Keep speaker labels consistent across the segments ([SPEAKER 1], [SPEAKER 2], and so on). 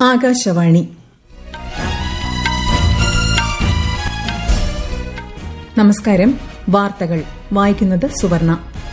[SPEAKER 1] ആകാശവാണി നമസ്കാരം വാർത്തകൾ വായിക്കുന്നത് സുവർണ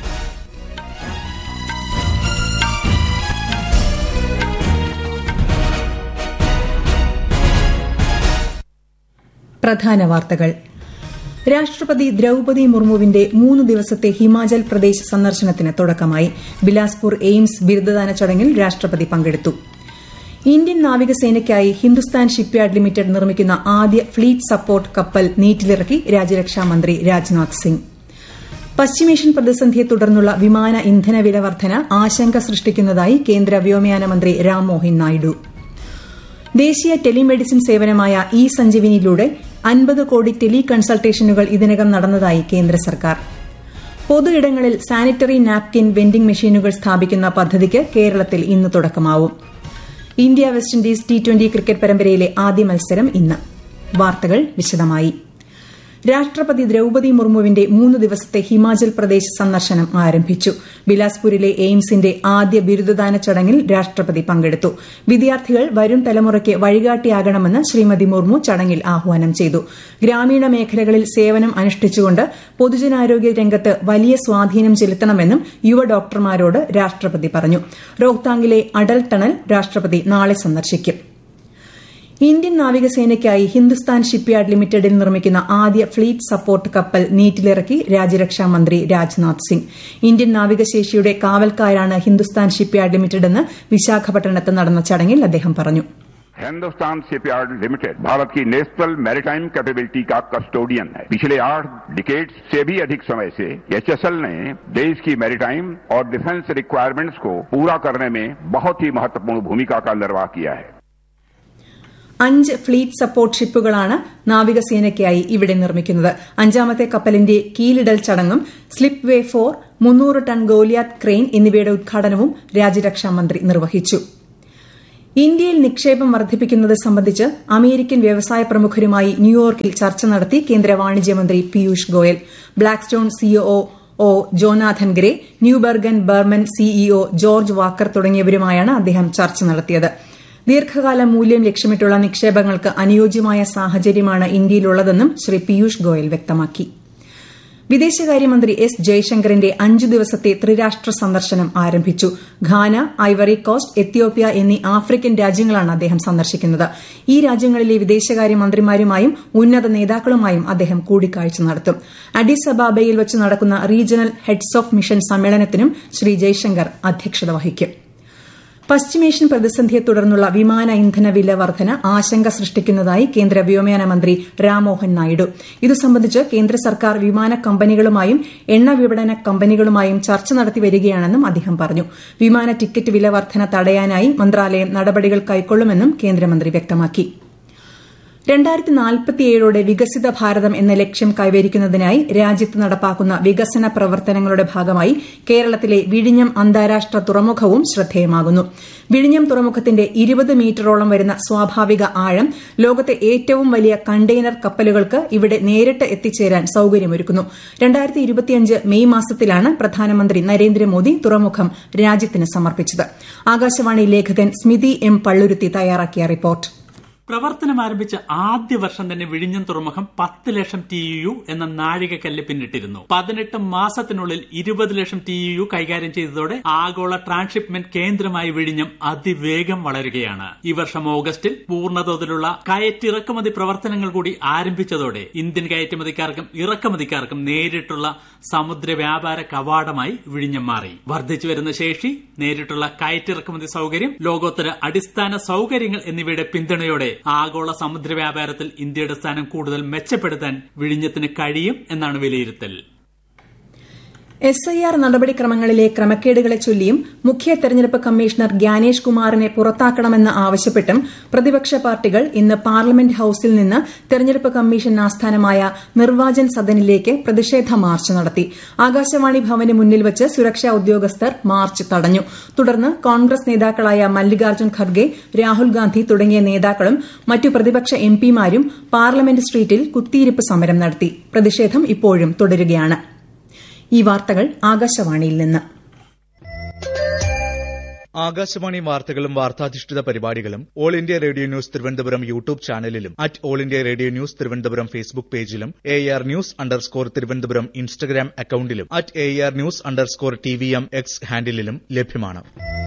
[SPEAKER 1] പ്രധാന വാർത്തകൾ രാഷ്ട്രപതി ദ്രൌപതി മുർമുവിന്റെ മൂന്ന് ദിവസത്തെ ഹിമാചൽ പ്രദേശ് സന്ദർശനത്തിന് തുടക്കമായി ബിലാസ്പൂർ എയിംസ് ബിരുദദാന ചടങ്ങിൽ രാഷ്ട്രപതി പങ്കെടുത്തു ഇന്ത്യൻ നാവികസേനയ്ക്കായി ഹിന്ദുസ്ഥാൻ ഷിപ്പ്യാർഡ് ലിമിറ്റഡ് നിർമ്മിക്കുന്ന ആദ്യ ഫ്ലീറ്റ് സപ്പോർട്ട് കപ്പൽ നീറ്റിലിറക്കി രാജ്യരക്ഷാമന്ത്രി രാജ്നാഥ് സിംഗ് പശ്ചിമേഷ്യൻ പ്രതിസന്ധിയെ തുടർന്നുള്ള വിമാന ഇന്ധന വില വർധന ആശങ്ക സൃഷ്ടിക്കുന്നതായി കേന്ദ്ര വ്യോമയാന മന്ത്രി രാംമോഹൻ നായിഡു ദേശീയ ടെലിമെഡിസിൻ സേവനമായ ഇ സഞ്ജീവിനിയിലൂടെ അൻപത് കോടി ടെലി കൺസൾട്ടേഷനുകൾ ഇതിനകം നടന്നതായി കേന്ദ്ര സർക്കാർ പൊതു ഇടങ്ങളിൽ സാനിറ്ററി നാപ്കിൻ വെൻഡിംഗ് മെഷീനുകൾ സ്ഥാപിക്കുന്ന പദ്ധതിക്ക് കേരളത്തിൽ ഇന്ന് തുടക്കമാവും India West Indies T twenty cricket പരമ്പരയിലെ ആദ്യ മത്സരം ഇന്ന് വാർത്തകൾ വിശദമായി രാഷ്ട്രപതി ദ്രൌപതി മുർമുവിന്റെ മൂന്ന് ദിവസത്തെ ഹിമാചൽ പ്രദേശ് സന്ദർശനം ആരംഭിച്ചു ബിലാസ്പൂരിലെ എയിംസിന്റെ ആദ്യ ബിരുദദാന ചടങ്ങിൽ രാഷ്ട്രപതി പങ്കെടുത്തു വിദ്യാർത്ഥികൾ വരും തലമുറയ്ക്ക് വഴികാട്ടിയാകണമെന്ന് ശ്രീമതി മുർമു ചടങ്ങിൽ ആഹ്വാനം ചെയ്തു ഗ്രാമീണ മേഖലകളിൽ സേവനം അനുഷ്ഠിച്ചുകൊണ്ട് പൊതുജനാരോഗ്യ രംഗത്ത് വലിയ സ്വാധീനം ചെലുത്തണമെന്നും യുവ ഡോക്ടർമാരോട് രാഷ്ട്രപതി പറഞ്ഞു റോഹ്താങ്ങിലെ അടൽ ടണൽ രാഷ്ട്രപതി നാളെ സന്ദർശിക്കും ഇന്ത്യൻ നാവികസേനയ്ക്കായി ഹിന്ദുസ്ഥാൻ ഷിപ്പ്യാർഡ് ലിമിറ്റഡിൽ നിർമ്മിക്കുന്ന ആദ്യ ഫ്ലീറ്റ് സപ്പോർട്ട് കപ്പൽ നീറ്റിലിറക്കി രാജ്യരക്ഷാമന്ത്രി രാജ്നാഥ് സിംഗ് ഇന്ത്യൻ നാവികശേഷിയുടെ കാവൽക്കാരാണ് ഹിന്ദുസ്ഥാൻ ഷിപ്പ്യാർഡ് ലിമിറ്റഡെന്ന് വിശാഖപട്ടണത്ത് നടന്ന ചടങ്ങിൽ അദ്ദേഹം പറഞ്ഞു
[SPEAKER 2] हिंदुस्तान शिपयार्ड लिमिटेड भारत की नेशनल मैरिटाइम कैपेबिलिटी का कस्टोडियन है पिछले आठ डिकेड से भी अधिक समय से एचएसएल ने देश की मैरिटाइम और डिफेंस रिक्वायरमेंट्स को पूरा करने में बहुत ही महत्वपूर्ण भूमिका का निर्वाह किया है
[SPEAKER 1] അഞ്ച് ഫ്ലീറ്റ് സപ്പോർട്ട് ഷിപ്പുകളാണ് നാവികസേനയ്ക്കായി ഇവിടെ നിർമ്മിക്കുന്നത് അഞ്ചാമത്തെ കപ്പലിന്റെ കീലിടൽ ചടങ്ങും സ്ലിപ്പ് വേ ഫോർ മുന്നൂറ് ടൺ ഗോലിയാത്ത് ക്രെയിൻ എന്നിവയുടെ ഉദ്ഘാടനവും രാജ്യരക്ഷാമന്ത്രി നിർവഹിച്ചു ഇന്ത്യയിൽ നിക്ഷേപം വർദ്ധിപ്പിക്കുന്നത് സംബന്ധിച്ച് അമേരിക്കൻ വ്യവസായ പ്രമുഖരുമായി ന്യൂയോർക്കിൽ ചർച്ച നടത്തി കേന്ദ്ര വാണിജ്യമന്ത്രി പീയൂഷ് ഗോയൽ ബ്ലാക്ക്സ്റ്റോൺ സിഒഒ ഒ Jonathan Gray Neuberger Berman CEO George Walker തുടങ്ങിയവരുമായാണ് അദ്ദേഹം ചർച്ച നടത്തിയത് ദീർഘകാല മൂല്യം ലക്ഷ്യമിട്ടുള്ള നിക്ഷേപങ്ങൾക്ക് അനുയോജ്യമായ സാഹചര്യമാണ് ഇന്ത്യയിലുള്ളതെന്നും ശ്രീ പീയൂഷ് ഗോയൽ വ്യക്തമാക്കി വിദേശകാര്യമന്ത്രി എസ് ജയശങ്കറിന്റെ അഞ്ചു ദിവസത്തെ ത്രിരാഷ്ട്ര സന്ദർശനം ആരംഭിച്ചു ഘാന ഐവറി കോസ്റ്റ് എത്യോപ്യ എന്നീ ആഫ്രിക്കൻ രാജ്യങ്ങളാണ് അദ്ദേഹം സന്ദർശിക്കുന്നത് ഈ രാജ്യങ്ങളിലെ വിദേശകാര്യമന്ത്രിമാരുമായും ഉന്നത നേതാക്കളുമായും അദ്ദേഹം കൂടിക്കാഴ്ച നടത്തും അഡിസ് അബാബയിൽ വച്ച് നടക്കുന്ന റീജിയണൽ ഹെഡ്സ് ഓഫ് മിഷൻ സമ്മേളനത്തിനും ശ്രീ ജയശങ്കർ അധ്യക്ഷത വഹിക്കും പശ്ചിമേഷ്യൻ പ്രതിസന്ധിയെ തുടർന്നുള്ള വിമാന ഇന്ധന വില വർധന ആശങ്ക സൃഷ്ടിക്കുന്നതായി കേന്ദ്ര വ്യോമയാന മന്ത്രി രാംമോഹൻ നായിഡു ഇതു സംബന്ധിച്ച് കേന്ദ്ര സർക്കാർ വിമാന കമ്പനികളുമായും എണ്ണ വിപണന കമ്പനികളുമായും ചർച്ച നടത്തി വരികയാണെന്നും അദ്ദേഹം പറഞ്ഞു വിമാന ടിക്കറ്റ് വില വർധന തടയാനായി മന്ത്രാലയം നടപടികൾ കൈക്കൊള്ളുമെന്നും കേന്ദ്രമന്ത്രി വ്യക്തമാക്കി രണ്ടായിരത്തി നാൽപ്പത്തിയേഴോടെ വികസിത ഭാരതം എന്ന ലക്ഷ്യം കൈവരിക്കുന്നതിനായി രാജ്യത്ത് നടപ്പാക്കുന്ന വികസന പ്രവർത്തനങ്ങളുടെ ഭാഗമായി കേരളത്തിലെ വിഴിഞ്ഞം അന്താരാഷ്ട്ര തുറമുഖവും ശ്രദ്ധേയമാകുന്നു വിഴിഞ്ഞം തുറമുഖത്തിന്റെ ഇരുപത് മീറ്ററോളം വരുന്ന സ്വാഭാവിക ആഴം ലോകത്തെ ഏറ്റവും വലിയ കണ്ടെയ്നർ കപ്പലുകൾക്ക് ഇവിടെ നേരിട്ട് എത്തിച്ചേരാൻ സൌകര്യമൊരുക്കുന്നു മെയ് മാസത്തിലാണ് പ്രധാനമന്ത്രി നരേന്ദ്രമോദി തുറമുഖം രാജ്യത്തിന് സമർപ്പിച്ചത് ആകാശവാണി ലേഖകൻ സ്മിതി എം പള്ളുരുത്തി തയ്യാറാക്കിയ റിപ്പോർട്ട്
[SPEAKER 3] പ്രവർത്തനം ആരംഭിച്ച ആദ്യ വർഷം തന്നെ വിഴിഞ്ഞം തുറമുഖം പത്ത് ലക്ഷം ടി യു എന്ന നാഴികക്കല്ല് പിന്നിട്ടിരുന്നു പതിനെട്ട് മാസത്തിനുള്ളിൽ ഇരുപത് ലക്ഷം ടി യു കൈകാര്യം ചെയ്തതോടെ ആഗോള ട്രാൻസ്ഷിപ്മെന്റ് കേന്ദ്രമായി വിഴിഞ്ഞം അതിവേഗം വളരുകയാണ് ഈ വർഷം ഓഗസ്റ്റിൽ പൂർണ്ണതോതിലുള്ള കയറ്റിറക്കുമതി പ്രവർത്തനങ്ങൾ കൂടി ആരംഭിച്ചതോടെ ഇന്ത്യൻ കയറ്റുമതിക്കാർക്കും ഇറക്കുമതിക്കാർക്കും നേരിട്ടുള്ള സമുദ്ര വ്യാപാര കവാടമായി വിഴിഞ്ഞം മാറി വർദ്ധിച്ചു വരുന്ന ശേഷി നേരിട്ടുള്ള കയറ്റിറക്കുമതി സൌകര്യം ലോകോത്തര അടിസ്ഥാന സൌകര്യങ്ങൾ എന്നിവയുടെ പിന്തുണയോടെ ആഗോള സമുദ്ര വ്യാപാരത്തിൽ ഇന്ത്യയുടെ സ്ഥാനം കൂടുതൽ മെച്ചപ്പെടുത്താൻ വിഴിഞ്ഞത്തിന് കഴിയും എന്നാണ് വിലയിരുത്തൽ
[SPEAKER 1] എസ് ഐ ആർ നടപടിക്രമങ്ങളിലെ ക്രമക്കേടുകളെ ചൊല്ലിയും മുഖ്യ തെരഞ്ഞെടുപ്പ് കമ്മീഷണർ ഗ്യാനേഷ് കുമാറിനെ പുറത്താക്കണമെന്ന് ആവശ്യപ്പെട്ടും പ്രതിപക്ഷ പാർട്ടികൾ ഇന്ന് പാർലമെന്റ് ഹൌസിൽ നിന്ന് തെരഞ്ഞെടുപ്പ് കമ്മീഷൻ ആസ്ഥാനമായ നിർവാചൻ സദനിലേക്ക് പ്രതിഷേധ മാർച്ച് നടത്തി ആകാശവാണി ഭവന് മുന്നിൽ വച്ച് സുരക്ഷാ ഉദ്യോഗസ്ഥർ മാർച്ച് തടഞ്ഞു തുടർന്ന് കോൺഗ്രസ് നേതാക്കളായ മല്ലികാർജ്ജുൻ ഖർഗെ രാഹുൽ ഗാന്ധി തുടങ്ങിയ നേതാക്കളും മറ്റു പ്രതിപക്ഷ എംപിമാരും പാർലമെന്റ് സ്ട്രീറ്റിൽ കുത്തിയിരിപ്പ് സമരം നടത്തി പ്രതിഷേധം ഇപ്പോഴും തുടരുകയാണ് ഈ വാർത്തകൾ ആകാശവാണിയിൽ നിന്ന്
[SPEAKER 4] ആകാശവാണി വാർത്തകളും വാർത്താധിഷ്ഠിത പരിപാടികളും all India radio news Thiruvananthapuram YouTube ചാനലിലും at all India radio news Thiruvananthapuram Facebook പേജിലും A R news underscore Thiruvananthapuram Instagram അക്കൌണ്ടിലും at A R news underscore T V M X ഹാൻഡിലും ലഭ്യമാണ്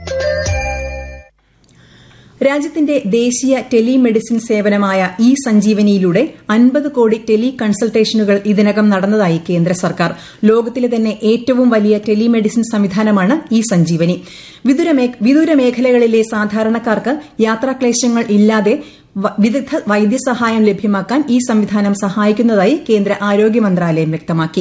[SPEAKER 1] രാജ്യത്തിന്റെ ദേശീയ ടെലിമെഡിസിൻ സേവനമായ ഇ സഞ്ജീവനിയിലൂടെ അൻപത് കോടി ടെലി കൺസൾട്ടേഷനുകൾ ഇതിനകം നടന്നതായി കേന്ദ്ര സർക്കാർ ലോകത്തിലെ തന്നെ ഏറ്റവും വലിയ ടെലിമെഡിസിൻ സംവിധാനമാണ് ഇ സഞ്ജീവനി വിദൂര മേഖലകളിലെ സാധാരണക്കാർക്ക് യാത്രാക്ലേശങ്ങൾ ഇല്ലാതെ വിദഗ്ധ വൈദ്യസഹായം ലഭ്യമാക്കാൻ ഈ സംവിധാനം സഹായിക്കുന്നതായി കേന്ദ്ര ആരോഗ്യ മന്ത്രാലയം വ്യക്തമാക്കി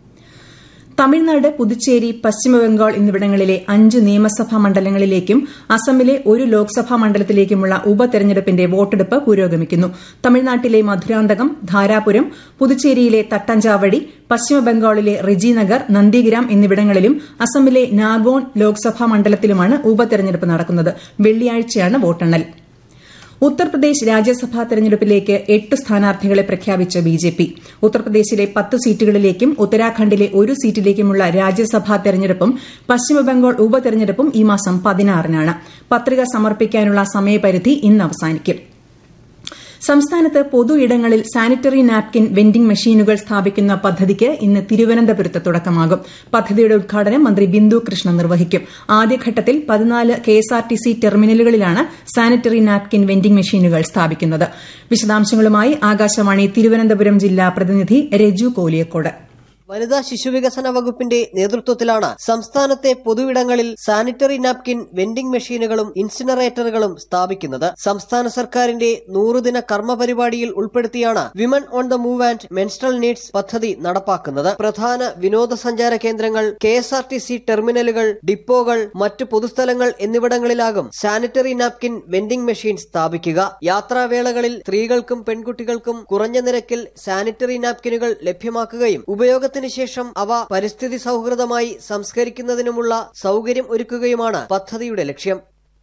[SPEAKER 1] തമിഴ്നാട് പുതുച്ചേരി പശ്ചിമബംഗാൾ എന്നിവിടങ്ങളിലെ അഞ്ച് നിയമസഭാ മണ്ഡലങ്ങളിലേക്കും അസമിലെ ഒരു ലോക്സഭാ മണ്ഡലത്തിലേക്കുമുള്ള ഉപതെരഞ്ഞെടുപ്പിന്റെ വോട്ടെടുപ്പ് പുരോഗമിക്കുന്നു തമിഴ്നാട്ടിലെ മധുരാന്തകം ധാരാപുരം പുതുച്ചേരിയിലെ തട്ടഞ്ചാവടി പശ്ചിമബംഗാളിലെ റിജിനഗർ നന്ദിഗ്രാം എന്നിവിടങ്ങളിലും അസമിലെ നാഗോൺ ലോക്സഭാ മണ്ഡലത്തിലുമാണ് ഉപതെരഞ്ഞെടുപ്പ് നടക്കുന്നത് വെള്ളിയാഴ്ചയാണ് വോട്ടെണ്ണൽ ഉത്തർപ്രദേശ് രാജ്യസഭാ തെരഞ്ഞെടുപ്പിലേക്ക് എട്ട് സ്ഥാനാർത്ഥികളെ പ്രഖ്യാപിച്ച ബിജെപി ഉത്തർപ്രദേശിലെ പത്ത് സീറ്റുകളിലേക്കും ഉത്തരാഖണ്ഡിലെ ഒരു സീറ്റിലേക്കുമുള്ള രാജ്യസഭാ തെരഞ്ഞെടുപ്പും പശ്ചിമബംഗാൾ ഉപതെരഞ്ഞെടുപ്പും ഈ മാസം പതിനാറിനാണ് പത്രിക സമർപ്പിക്കാനുള്ള സമയപരിധി ഇന്ന് അവസാനിക്കും സംസ്ഥാനത്ത് പൊതു ഇടങ്ങളിൽ സാനിറ്ററി നാപ്കിൻ വെൻഡിംഗ് മെഷീനുകൾ സ്ഥാപിക്കുന്ന പദ്ധതിക്ക് ഇന്ന് തിരുവനന്തപുരത്ത് തുടക്കമാകും പദ്ധതിയുടെ ഉദ്ഘാടനം മന്ത്രി ബിന്ദു കൃഷ്ണ നിർവഹിക്കും ആദ്യഘട്ടത്തിൽ പതിനാല് കെഎസ്ആർടിസി ടെർമിനലുകളിലാണ് സാനിറ്ററി നാപ്കിൻ വെൻഡിംഗ് മെഷീനുകൾ സ്ഥാപിക്കുന്നത് വിശദാംശങ്ങളുമായി ആകാശവാണി തിരുവനന്തപുരം ജില്ലാ പ്രതിനിധി രജു കോലിയക്കോട്
[SPEAKER 5] വനിതാ ശിശുവികസന വകുപ്പിന്റെ നേതൃത്വത്തിലാണ് സംസ്ഥാനത്തെ പൊതുവിടങ്ങളിൽ സാനിറ്ററി നാപ്കിൻ വെൻഡിംഗ് മെഷീനുകളും ഇൻസിനറേറ്ററുകളും സ്ഥാപിക്കുന്നത് സംസ്ഥാന സർക്കാരിന്റെ നൂറുദിന കർമ്മ പരിപാടിയിൽ ഉൾപ്പെടുത്തിയാണ് women on the move and menstrual needs പദ്ധതി നടപ്പാക്കുന്നത് പ്രധാന വിനോദസഞ്ചാര കേന്ദ്രങ്ങൾ K S R T C ടെർമിനലുകൾ ഡിപ്പോകൾ മറ്റു പൊതുസ്ഥലങ്ങൾ എന്നിവിടങ്ങളിലാകും സാനിറ്ററി നാപ്കിൻ വെൻഡിംഗ് മെഷീൻ സ്ഥാപിക്കുക യാത്രാവേളകളിൽ സ്ത്രീകൾക്കും പെൺകുട്ടികൾക്കും കുറഞ്ഞ നിരക്കിൽ സാനിറ്ററി നാപ്കിനുകൾ ലഭ്യമാക്കുകയും ഉപയോഗ ഉപയോഗത്തിന് ശേഷം അവ പരിസ്ഥിതി സൌഹൃദമായി സംസ്കരിക്കുന്നതിനുമുള്ള സൌകര്യം ഒരുക്കുകയുമാണ് പദ്ധതിയുടെ ലക്ഷ്യം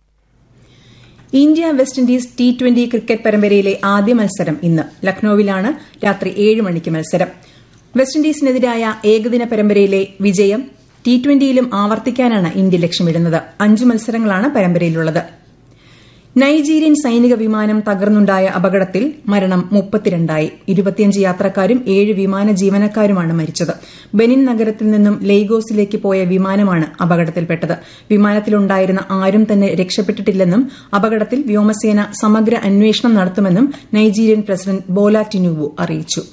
[SPEAKER 1] India West Indies T twenty cricket പരമ്പരയിലെ ആദ്യ മത്സരം ഇന്ന് ലക്നൌവിലാണ് രാത്രി ഏഴ് മണിക്ക് മത്സരം വെസ്റ്റ് ഇൻഡീസിനെതിരായ ഏകദിന പരമ്പരയിലെ വിജയം ടി ട്വന്റിയിലും ആവർത്തിക്കാനാണ് ഇന്ത്യ ലക്ഷ്യമിടുന്നത് അഞ്ച് മത്സരങ്ങളാണ് പരമ്പരയിലുള്ളത് നൈജീരിയൻ സൈനിക വിമാനം തകർന്നുണ്ടായ അപകടത്തിൽ മരണം മുപ്പത്തിരണ്ടായി ഇരുപത്തിയഞ്ച് യാത്രക്കാരും ഏഴ് വിമാന ജീവനക്കാരുമാണ് മരിച്ചത് ബെനിൻ നഗരത്തിൽ നിന്നും ലെയ്ഗോസിലേക്ക് പോയ വിമാനമാണ് അപകടത്തിൽപ്പെട്ടത് വിമാനത്തിലുണ്ടായിരുന്ന ആരും തന്നെ രക്ഷപ്പെട്ടിട്ടില്ലെന്നും അപകടത്തിൽ വ്യോമസേന സമഗ്ര അന്വേഷണം നടത്തുമെന്നും നൈജീരിയൻ പ്രസിഡന്റ് ബോല ടിനുവു അറിയിച്ചു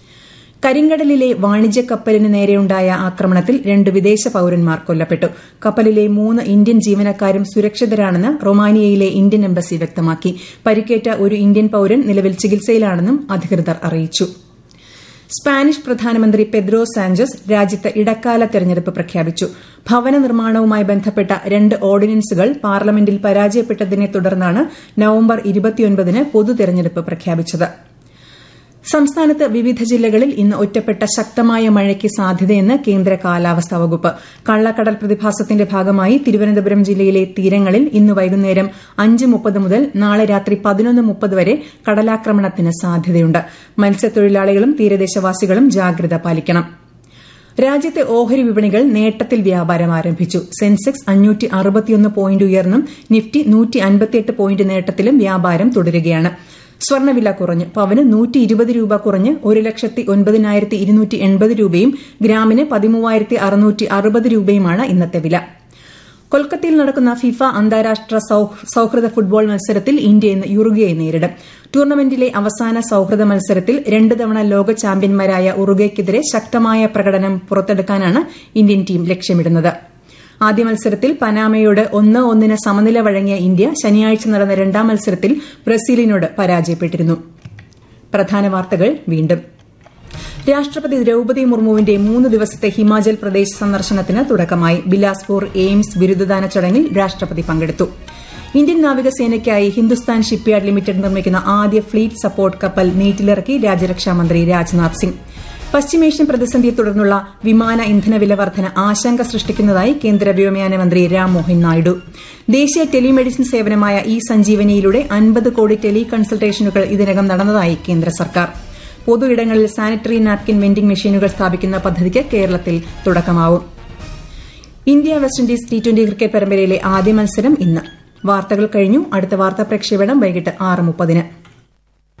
[SPEAKER 1] കരിങ്കടലിലെ വാണിജ്യ കപ്പലിന് നേരെയുണ്ടായ ആക്രമണത്തിൽ രണ്ട് വിദേശ പൌരന്മാർ കൊല്ലപ്പെട്ടു കപ്പലിലെ മൂന്ന് ഇന്ത്യൻ ജീവനക്കാരും സുരക്ഷിതരാണെന്ന് റൊമാനിയയിലെ ഇന്ത്യൻ എംബസി വ്യക്തമാക്കി പരിക്കേറ്റ ഒരു ഇന്ത്യൻ പൌരൻ നിലവിൽ ചികിത്സയിലാണെന്നും അധികൃതർ അറിയിച്ചു സ്പാനിഷ് പ്രധാനമന്ത്രി പെദ്രോ സാഞ്ചസ് രാജ്യത്ത് ഇടക്കാല തെരഞ്ഞെടുപ്പ് പ്രഖ്യാപിച്ചു ഭവന നിർമ്മാണവുമായി ബന്ധപ്പെട്ട രണ്ട് ഓർഡിനൻസുകൾ പാർലമെന്റിൽ പരാജയപ്പെട്ടതിനെ തുടർന്നാണ് നവംബർ ഇരുപത്തിയൊൻപതിന് പൊതു തെരഞ്ഞെടുപ്പ് പ്രഖ്യാപിച്ചത് സംസ്ഥാനത്ത് വിവിധ ജില്ലകളിൽ ഇന്ന് ഒറ്റപ്പെട്ട ശക്തമായ മഴയ്ക്ക് സാധ്യതയെന്ന് കേന്ദ്ര കാലാവസ്ഥാ വകുപ്പ് കള്ളക്കടൽ പ്രതിഭാസത്തിന്റെ ഭാഗമായി തിരുവനന്തപുരം ജില്ലയിലെ തീരങ്ങളിൽ ഇന്ന് വൈകുന്നേരം അഞ്ച് മുപ്പത് മുതൽ നാളെ രാത്രി പതിനൊന്ന് മുപ്പത് വരെ കടലാക്രമണത്തിന് സാധ്യതയുണ്ട് മത്സ്യത്തൊഴിലാളികളും തീരദേശവാസികളും ജാഗ്രത പാലിക്കണം രാജ്യത്തെ ഓഹരി വിപണികൾ നേട്ടത്തിൽ വ്യാപാരം ആരംഭിച്ചു സെൻസെക്സ് അഞ്ഞൂറ്റി അറുപത്തിയൊന്ന് പോയിന്റ് ഉയർന്നും നിഫ്റ്റി നൂറ്റി അൻപത്തിയെട്ട് പോയിന്റ് നേട്ടത്തിലും വ്യാപാരം തുടരുകയാണ് സ്വർണ്ണവില കുറഞ്ഞു പവന് നൂറ്റി ഇരുപത് രൂപ കുറഞ്ഞ് ഒരു ലക്ഷത്തി ഒൻപതിനായിരത്തി ഇരുന്നൂറ്റി എൺപത് രൂപയും ഗ്രാമിന് പതിമൂവായിരത്തി അറുന്നൂറ്റി അറുപത് രൂപയുമാണ് ഇന്നത്തെ വില കൊൽക്കത്തയിൽ നടക്കുന്ന ഫിഫ അന്താരാഷ്ട്ര സൌഹൃദ ഫുട്ബോൾ മത്സരത്തിൽ ഇന്ത്യ ഇന്ന് യുറുഗയെ നേരിടും ടൂർണമെന്റിലെ അവസാന സൌഹൃദ മത്സരത്തിൽ രണ്ട് തവണ ലോക ചാമ്പ്യന്മാരായ ഉറുഗയ്ക്കെതിരെ ശക്തമായ പ്രകടനം പുറത്തെടുക്കാനാണ് ഇന്ത്യൻ ടീം ലക്ഷ്യമിടുന്നത് ആദ്യ മത്സരത്തിൽ പനാമയോട് ഒന്ന് ഒന്നിന് സമനില വഴങ്ങിയ ഇന്ത്യ ശനിയാഴ്ച നടന്ന രണ്ടാം മത്സരത്തിൽ ബ്രസീലിനോട് പരാജയപ്പെട്ടിരുന്നു പ്രധാന വാർത്തകൾ വീണ്ടും രാഷ്ട്രപതി ദ്രൌപതി മുർമുവിന്റെ മൂന്ന് ദിവസത്തെ ഹിമാചൽ പ്രദേശ് സന്ദർശനത്തിന് തുടക്കമായി ബിലാസ്പൂർ എയിംസ് ബിരുദദാന ചടങ്ങിൽ രാഷ്ട്രപതി പങ്കെടുത്തു ഇന്ത്യൻ നാവികസേനയ്ക്കായി ഹിന്ദുസ്ഥാൻ ഷിപ്പ്യാർഡ് ലിമിറ്റഡ് നിർമ്മിക്കുന്ന ആദ്യ ഫ്ലീറ്റ് സപ്പോർട്ട് കപ്പൽ നീറ്റിലിറക്കി രാജ്യരക്ഷാമന്ത്രി രാജ്നാഥ് സിംഗ് പശ്ചിമേഷ്യൻ പ്രതിസന്ധിയെ തുടർന്നുള്ള വിമാന ഇന്ധന വില വർധന ആശങ്ക സൃഷ്ടിക്കുന്നതായി കേന്ദ്ര വ്യോമയാന മന്ത്രി രാംമോഹൻ നായിഡു ദേശീയ ടെലിമെഡിസിൻ സേവനമായ ഇ സഞ്ജീവനിയിലൂടെ അൻപത് കോടി ടെലി കൺസൾട്ടേഷനുകൾ ഇതിനകം നടന്നതായി കേന്ദ്ര സർക്കാർ പൊതു ഇടങ്ങളിൽ സാനിറ്ററി നാപ്കിൻ വെൻഡിംഗ് മെഷീനുകൾ സ്ഥാപിക്കുന്ന പദ്ധതിക്ക് കേരളത്തിൽ തുടക്കമാവും India West Indies T twenty cricket പരമ്പരയിലെ ആദ്യ മത്സരം ഇന്ന് വാർത്തകൾ കഴിഞ്ഞു അടുത്ത വാർത്താ പ്രക്ഷേപണം വൈകിട്ട് ആറ് മുപ്പതിന്